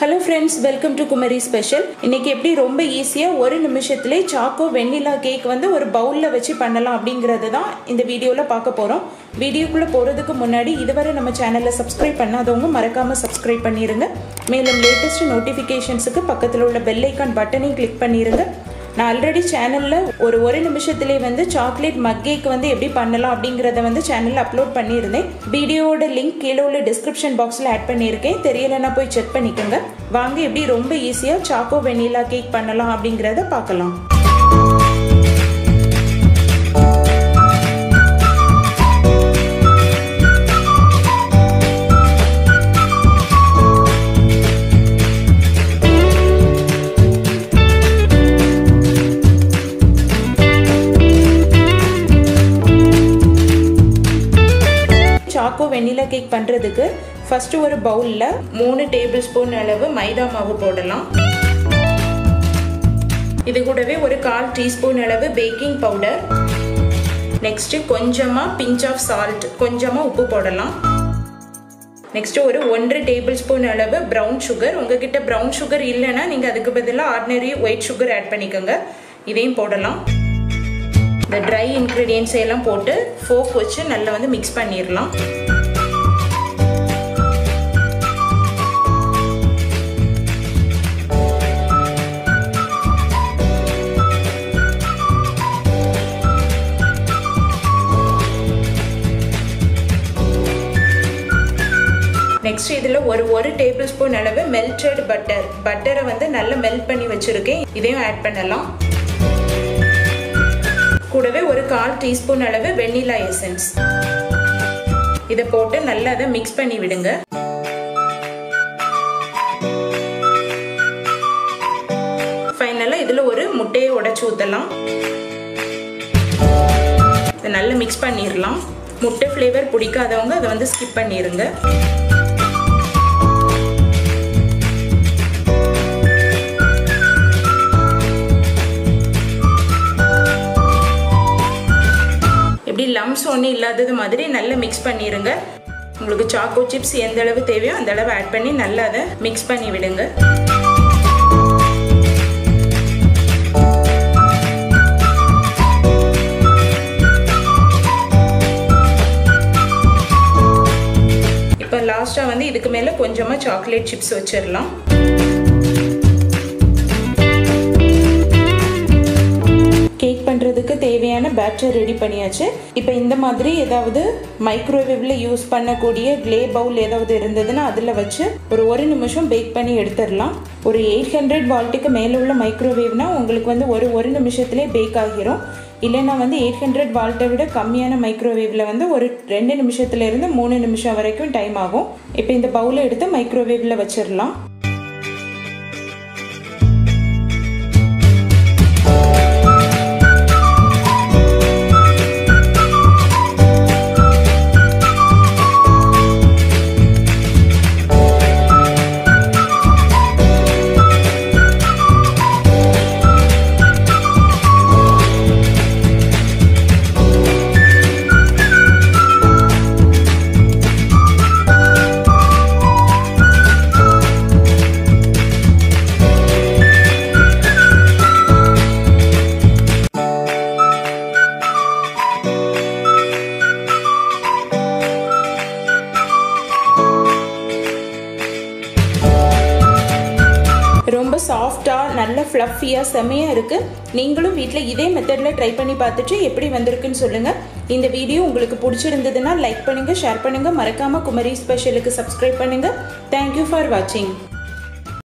hello friends welcome to Kumari special இன்னைக்கு எப்படி ரொம்ப ஈஸியாக ஒரு நிமிஷத்துலே சாக்கோ வெண்ணிலா கேக் வந்து ஒரு பவுலில் வச்சு பண்ணலாம் அப்படிங்கிறது தான் இந்த வீடியோவில் பார்க்க போகிறோம் வீடியோக்குள்ளே போகிறதுக்கு முன்னாடி இதுவரை நம்ம சேனலை சப்ஸ்கிரைப் பண்ணாதவங்க மறக்காமல் சப்ஸ்கிரைப் பண்ணிடுங்க மேலும் லேட்டஸ்ட் நோட்டிஃபிகேஷன்ஸுக்கு பக்கத்தில் உள்ள பெல் ஐக்கான் பட்டனையும் கிளிக் பண்ணிடுங்க நான் ஆல்ரெடி சேனலில் ஒரு ஒரு நிமிஷத்துலேயே வந்து சாக்லேட் மக் கேக் வந்து எப்படி பண்ணலாம் அப்படிங்கிறத வந்து சேனலில் அப்லோட் பண்ணியிருந்தேன் வீடியோவோட லிங்க் கீழே உள்ள டிஸ்கிரிப்ஷன் பாக்ஸில் ஆட் பண்ணியிருக்கேன் தெரியலைன்னா போய் செக் பண்ணிக்கோங்க வாங்க எப்படி ரொம்ப ஈஸியாக சாக்கோ வெனிலா கேக் பண்ணலாம் அப்படிங்கிறத பார்க்கலாம் சாக்கோ வெண்ணிலா கேக் பண்ணுறதுக்கு ஃபஸ்ட்டு ஒரு பவுலில் மூணு டேபிள் ஸ்பூன் அளவு மைதா மாவு போடலாம் இது கூடவே ஒரு கால் டீஸ்பூன் அளவு பேக்கிங் பவுடர் நெக்ஸ்ட்டு கொஞ்சமாக பிஞ்ச் ஆஃப் சால்ட் கொஞ்சமாக உப்பு போடலாம் நெக்ஸ்ட்டு ஒரு ஒன்றரை டேபிள் ஸ்பூன் அளவு ப்ரௌன் சுகர் உங்ககிட்ட ப்ரௌன் சுகர் இல்லைன்னா நீங்கள் அதுக்கு பதிலாக ஆர்டினரி ஒயிட் சுகர் ஆட் பண்ணிக்கோங்க இதையும் போடலாம் இந்த ட்ரை இன்க்ரீடியன்ஸ் எல்லாம் போட்டு ஃபோக் வச்சு நல்லா வந்து மிக்ஸ் பண்ணிடலாம் நெக்ஸ்ட் இதில் ஒரு ஒரு டேபிள் ஸ்பூன் அளவு மெல்டட் பட்டர் பட்டரை வந்து நல்லா மெல்ட் பண்ணி வச்சுருக்கேன் இதையும் ஆட் பண்ணலாம் கூடவே ஒரு கால் டீஸ்பூன் அளவு வெண்ணிலா எசன்ஸ் இதை போட்டு நல்லா அதை மிக்ஸ் பண்ணி விடுங்க ஃபைனலாக இதில் ஒரு முட்டையை உடச்சி ஊற்றலாம் இதை நல்லா மிக்ஸ் பண்ணிடலாம் முட்டை ஃப்ளேவர் பிடிக்காதவங்க அதை வந்து ஸ்கிப் பண்ணிடுங்க இப்படி லம்ஸ் ஒன்றும் இல்லாதது மாதிரி நல்லா மிக்ஸ் பண்ணிடுங்க உங்களுக்கு சாக்கோ சிப்ஸ் எந்த அளவு தேவையோ அந்த அளவு ஆட் பண்ணி நல்லா அதை மிக்ஸ் பண்ணி விடுங்க இப்போ லாஸ்ட்டாக வந்து இதுக்கு மேலே கொஞ்சமாக சாக்லேட் சிப்ஸ் வச்சிடலாம் கேக் பண்ணுறதுக்கு தேவையான பேட்டர் ரெடி பண்ணியாச்சு இப்போ இந்த மாதிரி ஏதாவது மைக்ரோவேவில் யூஸ் பண்ணக்கூடிய க்ளே பவுல் ஏதாவது இருந்ததுன்னா அதில் வச்சு ஒரு ஒரு நிமிஷம் பேக் பண்ணி எடுத்துடலாம் ஒரு எயிட் ஹண்ட்ரட் வால்ட்டுக்கு மேலே உள்ள மைக்ரோவேவ்னா உங்களுக்கு வந்து ஒரு ஒரு நிமிஷத்துலேயே பேக் ஆகிரும் இல்லைன்னா வந்து எயிட் ஹண்ட்ரட் வால்ட்டை விட கம்மியான மைக்ரோவேவில் வந்து ஒரு ரெண்டு நிமிஷத்துலேருந்து மூணு நிமிஷம் வரைக்கும் டைம் ஆகும் இப்போ இந்த பவுலை எடுத்து மைக்ரோவேவில் வச்சிடலாம் ரொம்ப சாஃப்டாக நல்ல ஃப்ளஃபியாக செம்மையாக இருக்குது நீங்களும் வீட்டில் இதே மெத்தடில் ட்ரை பண்ணி பார்த்துட்டு எப்படி வந்திருக்குன்னு சொல்லுங்கள் இந்த வீடியோ உங்களுக்கு பிடிச்சிருந்ததுன்னா லைக் பண்ணுங்கள் ஷேர் பண்ணுங்கள் மறக்காமல் குமரி ஸ்பெஷலுக்கு சப்ஸ்கிரைப் பண்ணுங்கள் தேங்க்யூ ஃபார் வாட்சிங்